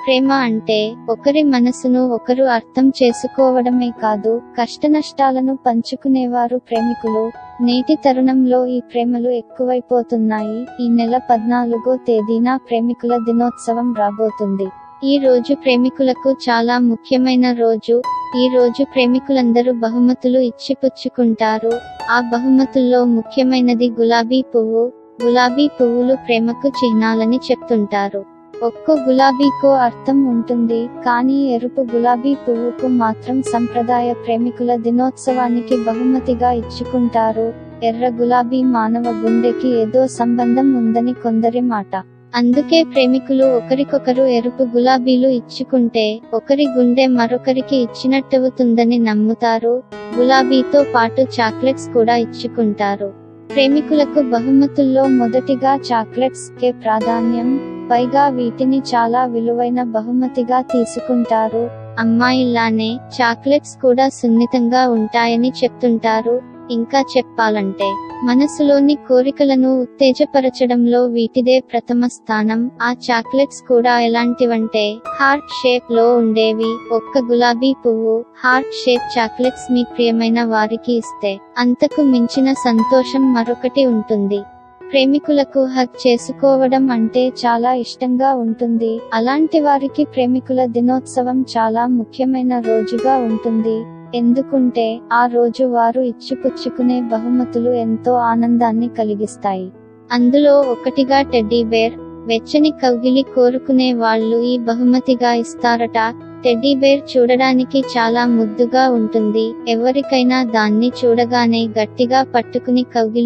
ప్రేమ అంటే ఒకరి మనసును ఒకరు అర్థం చేసుకోవడమే కాదు కష్టనష్టాలను పంచుకునేవారు ప్రేమికులు నేటి తరుణంలో ఈ ప్రేమలు ఎక్కువైపోతున్నాయి ఈ నెల పద్నాలుగో తేదీన ప్రేమికుల దినోత్సవం రాబోతుంది ఈ రోజు ప్రేమికులకు చాలా ముఖ్యమైన రోజు ఈ రోజు ప్రేమికులందరూ బహుమతులు ఇచ్చి పుచ్చుకుంటారు ఆ బహుమతుల్లో ముఖ్యమైనది గులాబీ పువ్వు గులాబీ పువ్వులు ప్రేమకు చిహ్నాలని చెప్తుంటారు ఒక్కో గులాబీకో అర్థం ఉంటుంది కానీ ఎరుపు గులాబీ పువ్వుకు మాత్రం సంప్రదాయ ప్రేమికుల దినోత్సవానికి బహుమతిగా ఇచ్చుకుంటారు ఎర్ర గులాబీ మానవ గుండెకి ఏదో సంబంధం ఉందని కొందరి మాట అందుకే ప్రేమికులు ఒకరికొకరు ఎరుపు గులాబీలు ఇచ్చుకుంటే ఒకరి గుండె మరొకరికి ఇచ్చినట్టవుతుందని నమ్ముతారు గులాబీతో పాటు చాక్లెట్స్ కూడా ఇచ్చుకుంటారు ప్రేమికులకు బహుమతుల్లో మొదటిగా చాక్లెట్స్ కే ప్రాధాన్యం పైగా వీటిని చాలా విలువైన బహుమతిగా తీసుకుంటారు అమ్మాయిల్లానే చాక్లెట్స్ కూడా సున్నితంగా ఉంటాయని చెప్తుంటారు ఇంకా చెప్పాలంటే మనసులోని కోరికలను ఉత్తేజపరచడంలో వీటిదే ప్రథమ స్థానం ఆ చాక్లెట్స్ కూడా ఎలాంటివంటే హార్ట్ షేప్ లో ఉండేవి ఒక్క గులాబీ పువ్వు హార్ట్ షేప్ చాక్లెట్స్ మీ ప్రియమైన వారికి ఇస్తే అంతకు మించిన సంతోషం మరొకటి ఉంటుంది ప్రేమికులకు హక్ చేసుకోవడం అంటే చాలా ఇష్టంగా ఉంటుంది అలాంటి వారికి ప్రేమికుల దినోత్సవం చాలా ముఖ్యమైన రోజుగా ఉంటుంది ఎందుకుంటే ఆ రోజు వారు ఇచ్చిపుచ్చుకునే బహుమతులు ఎంతో ఆనందాన్ని కలిగిస్తాయి అందులో ఒకటిగా టెడ్డీ బేర్ వెచ్చని కౌగిలి కోరుకునే వాళ్ళు ఈ బహుమతిగా ఇస్తారట టెడ్డీ బేర్ చూడడానికి చాలా ముద్దుగా ఉంటుంది ఎవరికైనా దాన్ని చూడగానే గట్టిగా పట్టుకుని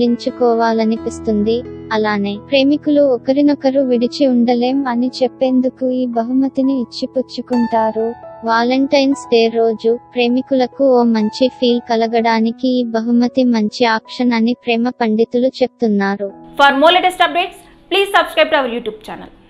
కౌగిలించుకోవాలనిపిస్తుంది అలానే ప్రేమికులు ఒకరినొకరు విడిచి ఉండలేం అని చెప్పేందుకు ఈ బహుమతిని ఇచ్చిపుచ్చుకుంటారు వాలంటైన్స్ డే రోజు ప్రేమికులకు ఓ మంచి ఫీల్ కలగడానికి ఈ బహుమతి మంచి ఆప్షన్ అని ప్రేమ పండితులు చెప్తున్నారు For more latest updates, please subscribe to our YouTube channel.